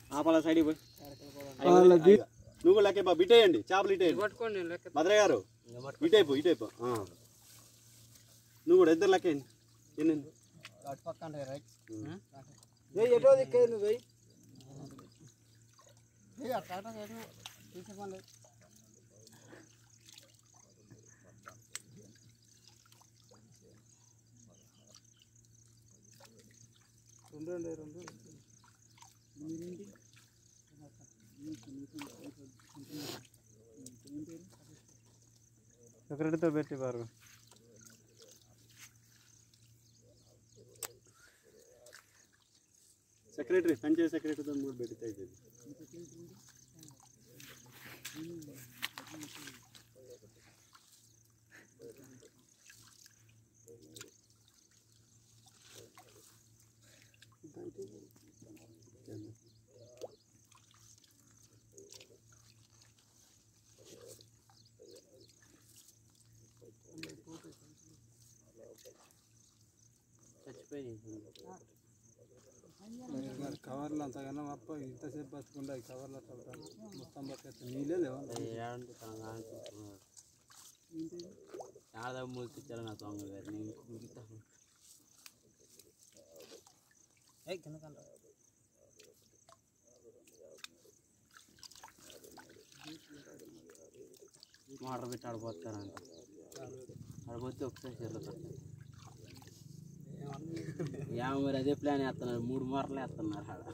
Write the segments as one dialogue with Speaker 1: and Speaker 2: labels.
Speaker 1: ఆపాల side పోయి
Speaker 2: వాళ్ళది
Speaker 3: నువ్వు లెక్క బిట్టేయండి చేపలు ఇటేయండి
Speaker 1: పట్టుకోండి లెక్క
Speaker 3: భద్రయ్య గారు ఇటైపు ఇటైపు ఆ. నువ్వు కూడా ఇద్దరు లెక్కేయండి ఎన్ని
Speaker 2: ఏయ్, ఎటో దిక్కే నువ్వు వెయ్యి రెండు రెండు రెండు
Speaker 1: సెక్రటరీతో పెట్టి పారు
Speaker 3: సెక్రటరీ పంచాయత్ సెక్రటరీతో మూడు పెడితే అయిపోయింది
Speaker 2: కవర్లు అంతగానో అప్ప ఇంతసేపు బతుకుండా ఈ కవర్లు అట్లా ఉంటాను. మొత్తం బతికేస్తే నీళ్ళే లేవా
Speaker 1: చాలా మూసిచ్చారు నా సాంగ్ గారు నేను ముగిస్తాను మోటార్ పెట్టి ఆడిపోతారంట ఆడిపోతే ఒకసారి చెల్లుతారు యా మరి అదే ప్లాన్ వేస్తున్నారు మూడు మార్లు వేస్తున్నారు ఆడ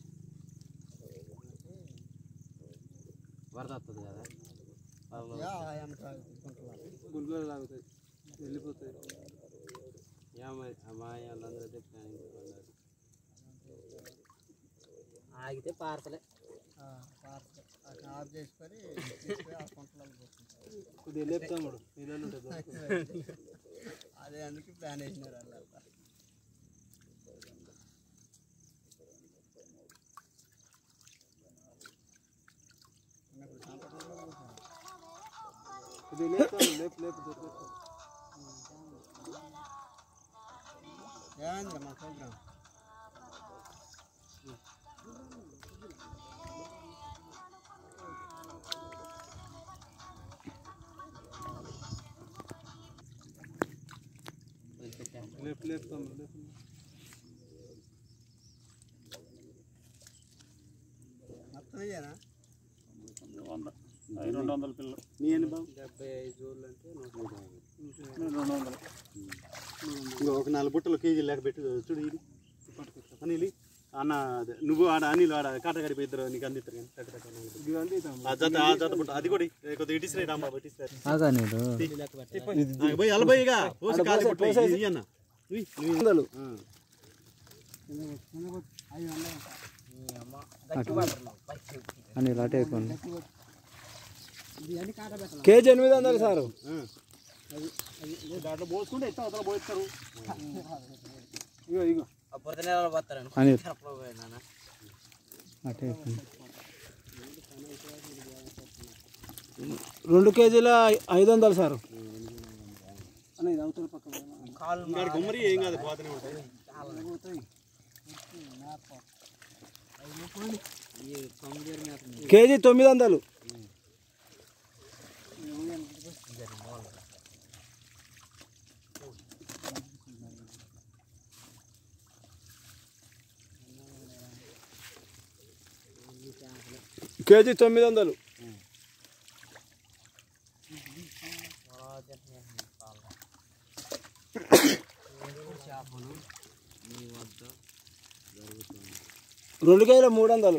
Speaker 1: వరద వస్తుంది కదా వరద
Speaker 2: గుండ్లో తాగుతాయి వెళ్ళిపోతాయి
Speaker 1: యా మరి మా వాళ్ళందరూ అదే ప్లానింగ్ ఉన్నారు ఆగితే పార్సలే
Speaker 4: ఆఫ్ చేసుకొని ఆ కుంటలలో పోతుంది
Speaker 2: కొద్దిగా లేపుతాం కూడా నీళ్ళు ఉంటుంది
Speaker 4: అదే అందుకే ప్లాన్ వేసినారు అలా
Speaker 2: కొద్దిగా లేపుతాం లేపు లేపు దొరుకుతాం
Speaker 4: ఏమైంది మా ప్రోగ్రామ్
Speaker 2: లేపు లేపుతాం లేపు
Speaker 4: మొత్తం ఇదేనా
Speaker 3: రెండు వందల పిల్లలు నీ ఎన్ని బాబు
Speaker 2: డెబ్బై ఐదు రోజులు అంటే నూట
Speaker 3: రెండు వందలు ఇంకా ఒక నాలుగు బుట్టలు కేజీ లెక్క పెట్టి చూడు ఇది అనిల్ అన్న అదే, నువ్వు ఆడ అనిల్ ఆడ కాటగాడి ఇద్దరు నీకు అందిస్తారు కానీ టక్ టక్ అని.
Speaker 2: ఇవన్నీ ఇద్దాం.
Speaker 3: ఆ జత ఆ జత బుట్ట అది కూడా ఇ- కొద్దిగా ఇటిసిరే రామ్మా ఇటిసిరే
Speaker 2: ఆగా నేను
Speaker 3: పోయి అలబోయిగా పోసి కాలి బుట్ట ఇయ్యి అన్న ఇయ్యి, ఇయ్యి.
Speaker 2: వందలు
Speaker 3: ఆ.
Speaker 2: అని లాటే కేజీ ఎనిమిది వందలు సారు
Speaker 3: ఆ. దాంట్లో పోసుకుంటే ఎట్లా అవతల పోయిస్తారు
Speaker 2: ఇగో ఇగో
Speaker 1: పొద్దున నెలలో పోతారని
Speaker 2: అని
Speaker 1: అప్పుడు పోయినా
Speaker 2: అటే రెండు కేజీల ఐదు వందలు సారు అనేది అవతల పక్క
Speaker 3: ఇంకా గుమ్మరి ఏం కాదు పోతూనే ఉంటాయి
Speaker 2: కేజీ తొమ్మిది వందలు కేజీ తొమ్మిది వందలు రెండు కేజీల మూడు వందలు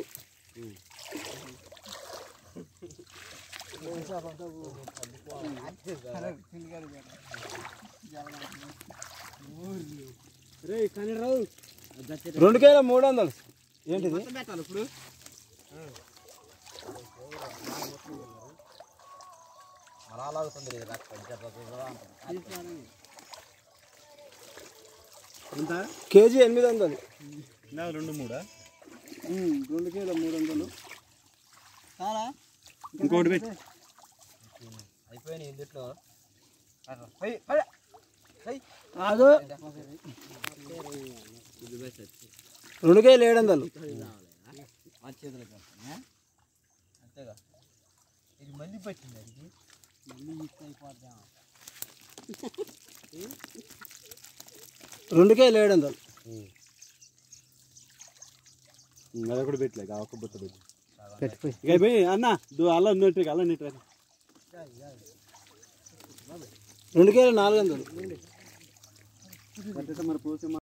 Speaker 2: రెండు కేజీల మూడు వందలు ఏంటిది
Speaker 1: ఇప్పుడు అలా లాగుతుంది ఇది రక్తం
Speaker 3: ఎంత
Speaker 2: కేజీ ఎనిమిది వందలు
Speaker 3: నాకు రెండు మూడా
Speaker 2: రెండు కేజీల మూడు వందలు
Speaker 3: ఇంకోటి పెట్టి
Speaker 1: అయిపోయినాయి ఇందుట్లో
Speaker 2: ఆగు రెండు కేజీలు ఏడు వందలు
Speaker 1: మా చేతిలో పెడతానే అంతేగా ఇది మళ్ళీ పట్టింది అది మళ్ళీ మిస్ అయిపోద్దాం
Speaker 2: రెండు కేజీలు ఏడు వందలు
Speaker 3: అది కూడా పెట్టలే ఆ ఒక్క బుట్ట పెట్టి
Speaker 2: పెట్టిపోయి
Speaker 3: ఇక పోయి అన్న దు అల్లం నీట్గా అల్లం నీట్గా
Speaker 2: రెండు కేజీలు నాలుగు వందలు
Speaker 3: మరి పోసే